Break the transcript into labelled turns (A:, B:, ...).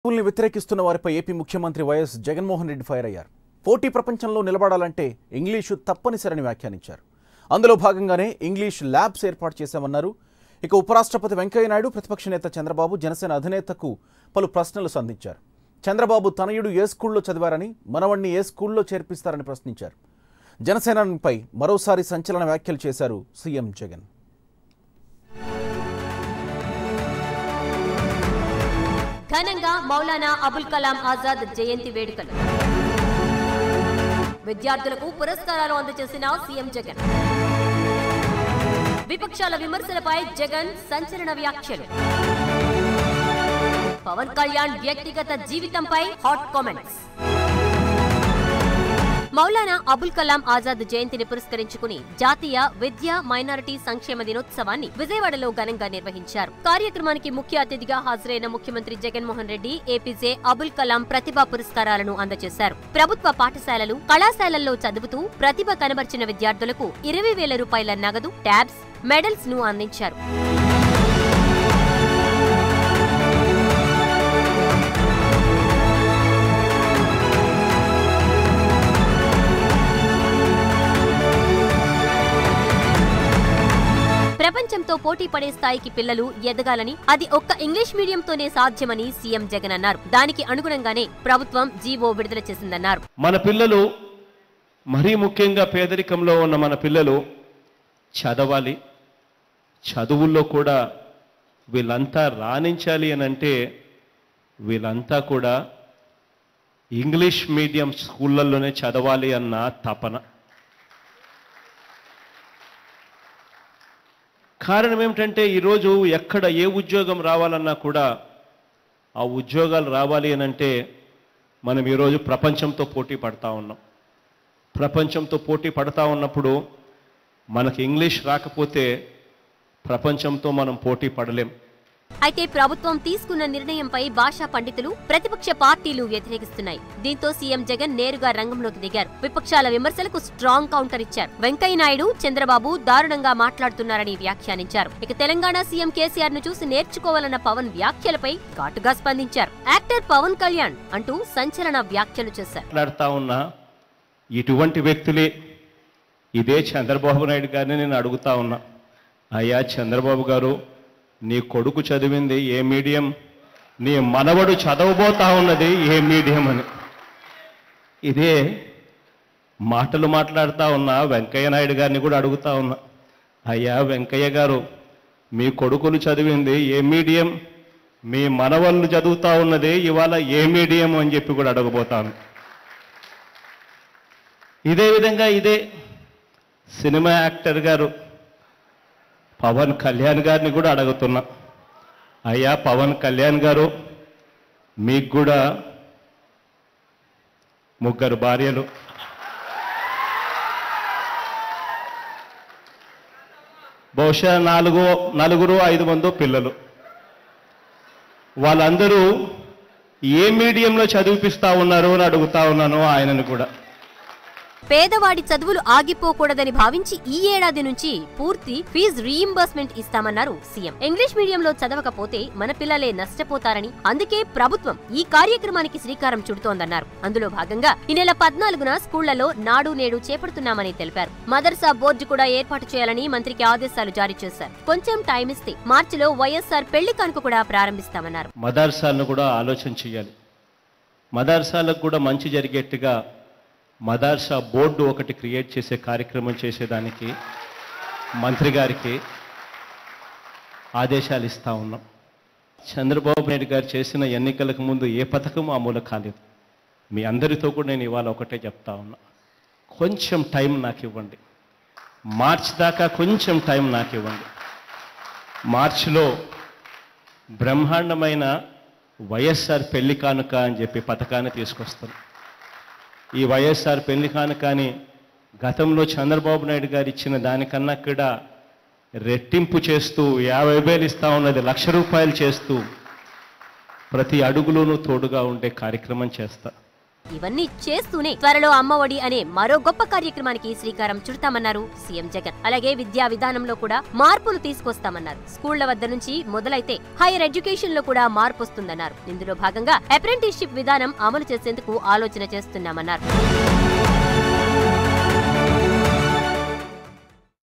A: స్కూల్ని వ్యతిరేకిస్తున్న వారిపై ఏపీ ముఖ్యమంత్రి వైఎస్ జగన్మోహన్ రెడ్డి ఫైర్ అయ్యారు పోటీ ప్రపంచంలో నిలబడాలంటే ఇంగ్లీషు తప్పనిసరని వ్యాఖ్యానించారు అందులో భాగంగానే ఇంగ్లీష్ ల్యాబ్స్ ఏర్పాటు చేశామన్నారు ఇక ఉపరాష్ట్రపతి వెంకయ్యనాయుడు ప్రతిపక్ష నేత చంద్రబాబు జనసేన అధినేతకు పలు ప్రశ్నలు సంధించారు చంద్రబాబు తనయుడు ఏ స్కూల్లో చదివారని మనవణ్ణి ఏ స్కూల్లో చేర్పిస్తారని ప్రశ్నించారు జనసేనపై మరోసారి సంచలన వ్యాఖ్యలు చేశారు సీఎం జగన్
B: ఘనంగా మౌలానా అబుల్ కలాం ఆజాద్ జయంతి వేడుకలు విద్యార్థులకు పురస్కారాలు అందజేసిన సీఎం జగన్ విపక్షాల విమర్శలపై జగన్ సంచలన వ్యాఖ్యలు పవన్ కళ్యాణ్ వ్యక్తిగత జీవితంపై హాట్ కామెంట్స్ మౌలానా అబుల్ కలాం ఆజాద్ జయంతిని పురస్కరించుకుని జాతీయ విద్యా మైనారిటీ సంక్షేమ దినోత్సవాన్ని విజయవాడలో ఘనంగా నిర్వహించారు కార్యక్రమానికి ముఖ్య అతిథిగా హాజరైన ముఖ్యమంత్రి జగన్మోహన్ రెడ్డి ఏపీజే అబుల్ కలాం ప్రతిభా పురస్కారాలను అందజేశారు ప్రభుత్వ పాఠశాలలు కళాశాలల్లో చదువుతూ ప్రతిభ కనబర్చిన విద్యార్థులకు ఇరవై వేల రూపాయల నగదు ట్యాబ్స్ మెడల్స్ ను అందించారు ప్రపంచంతో పోటీ పడే స్థాయికి పిల్లలు ఎదగాలని అది ఒక్క ఇంగ్లీష్ మీడియంతోనే సాధ్యమని సీఎం జగన్ అన్నారు దానికి అనుగుణంగానే ప్రభుత్వం జీవో విడుదల చేసిందన్నారు
C: మన పిల్లలు మరీ ముఖ్యంగా పేదరికంలో ఉన్న మన పిల్లలు చదవాలి చదువుల్లో కూడా వీళ్ళంతా రాణించాలి అని అంటే వీళ్ళంతా కూడా ఇంగ్లీష్ మీడియం స్కూళ్ళల్లోనే చదవాలి అన్న తపన కారణం ఏమిటంటే ఈరోజు ఎక్కడ ఏ ఉద్యోగం రావాలన్నా కూడా ఆ ఉద్యోగాలు రావాలి అని అంటే మనం ఈరోజు ప్రపంచంతో పోటీ పడతా ఉన్నాం ప్రపంచంతో పోటీ పడతా ఉన్నప్పుడు మనకి ఇంగ్లీష్ రాకపోతే ప్రపంచంతో మనం పోటీ పడలేం
B: అయితే ప్రభుత్వం తీసుకున్న నిర్ణయంపై భాషా పండితులు ప్రతిపక్ష పార్టీలు వ్యతిరేకిస్తున్నాయి దీంతో సీఎం జగన్ నేరుగా రంగంలోకి దిగారు విపక్షాల విమర్శలకు స్ట్రాంగ్ కౌంటర్ ఇచ్చారు వెంకయ్యనాయుడు చంద్రబాబు దారుణంగా మాట్లాడుతున్నారని వ్యాఖ్యానించారు ఇక తెలంగాణ సీఎం కేసీఆర్ ను చూసి నేర్చుకోవాలన్న పవన్ వ్యాఖ్యలపై ఘాటుగా స్పందించారు యాక్టర్ పవన్ కళ్యాణ్ అంటూ సంచలన వ్యాఖ్యలు చేశారు
C: మాట్లాడుతా ఉన్నా ఇటువంటి వ్యక్తులే ఇదే చంద్రబాబు నాయుడు గారిని నేను అడుగుతా ఉన్నా అయ్యా చంద్రబాబు గారు నీ కొడుకు చదివింది ఏ మీడియం నీ మనవడు చదవబోతా ఉన్నది ఏ మీడియం అని ఇదే మాటలు మాట్లాడుతా ఉన్నా వెంకయ్య నాయుడు గారిని కూడా అడుగుతా ఉన్నా అయ్యా వెంకయ్య గారు మీ కొడుకులు చదివింది ఏ మీడియం మీ మనవళ్ళు చదువుతా ఉన్నది ఇవాళ ఏ మీడియం అని చెప్పి కూడా అడగబోతాను ఇదే విధంగా ఇదే సినిమా యాక్టర్ గారు పవన్ కళ్యాణ్ గారిని కూడా అడుగుతున్నా అయ్యా పవన్ కళ్యాణ్ గారు మీకు కూడా ముగ్గురు భార్యలు బహుశా నాలుగు నలుగురు ఐదు మందో పిల్లలు వాళ్ళందరూ ఏ మీడియంలో చదివిపిస్తా ఉన్నారు అని అడుగుతా ఉన్నాను ఆయనను కూడా
B: పేదవాడి చదువులు ఆగిపోకూడదని భావించి ఈ ఏడాది నుంచి పూర్తి ఫీజు రీయింబర్స్మెంట్ ఇస్తామన్నారు సీఎం ఇంగ్లీష్ మీడియంలో చదవకపోతే మన పిల్లలే నష్టపోతారని అందుకే ప్రభుత్వం ఈ కార్యక్రమానికి శ్రీకారం చుడుతోందన్నారు అందులో భాగంగా ఈ నెల పద్నాలుగున స్కూళ్లలో నాడు నేడు చేపడుతున్నామని తెలిపారు మదర్సా బోర్డు కూడా ఏర్పాటు చేయాలని మంత్రికి ఆదేశాలు జారీ చేశారు కొంచెం టైం ఇస్తే మార్చిలో వైఎస్ఆర్ పెళ్లి కానుక కూడా ప్రారంభిస్తామన్నారు
C: మదర్సాలను కూడా ఆలోచన చేయాలి మదర్సాలకు కూడా మంచి జరిగేట్టుగా మదర్సా బోర్డు ఒకటి క్రియేట్ చేసే కార్యక్రమం చేసేదానికి మంత్రి గారికి ఆదేశాలు ఇస్తా ఉన్నాం చంద్రబాబు నాయుడు గారు చేసిన ఎన్నికలకు ముందు ఏ పథకం అమలు కాలేదు మీ అందరితో కూడా నేను ఇవాళ ఒకటే చెప్తా ఉన్నా కొంచెం టైం నాకు ఇవ్వండి మార్చ్ దాకా కొంచెం టైం నాకు ఇవ్వండి మార్చిలో బ్రహ్మాండమైన వైఎస్ఆర్ పెళ్లి కానుక అని చెప్పి పథకాన్ని తీసుకొస్తాం ఈ వైఎస్ఆర్ పెళ్లి కానుకని గతంలో చంద్రబాబు నాయుడు గారు ఇచ్చిన దానికన్నా కూడా రెట్టింపు చేస్తూ యాభై వేలు ఇస్తా ఉన్నది లక్ష రూపాయలు చేస్తూ ప్రతి అడుగులోనూ తోడుగా ఉండే కార్యక్రమం చేస్తా
B: ఇవన్నీ చేస్తూనే త్వరలో అమ్మఒడి అనే మరో గొప్ప కార్యక్రమానికి శ్రీకారం చుడతామన్నారు సీఎం జగన్ అలాగే విద్యా విధానంలో కూడా మార్పులు తీసుకొస్తామన్నారు స్కూళ్ల వద్ద నుంచి మొదలైతే హైయర్ ఎడ్యుకేషన్ లో కూడా మార్పు వస్తుందన్నారు ఇందులో భాగంగా అప్రెంటిస్షిప్ విధానం అమలు చేసేందుకు ఆలోచన చేస్తున్నామన్నారు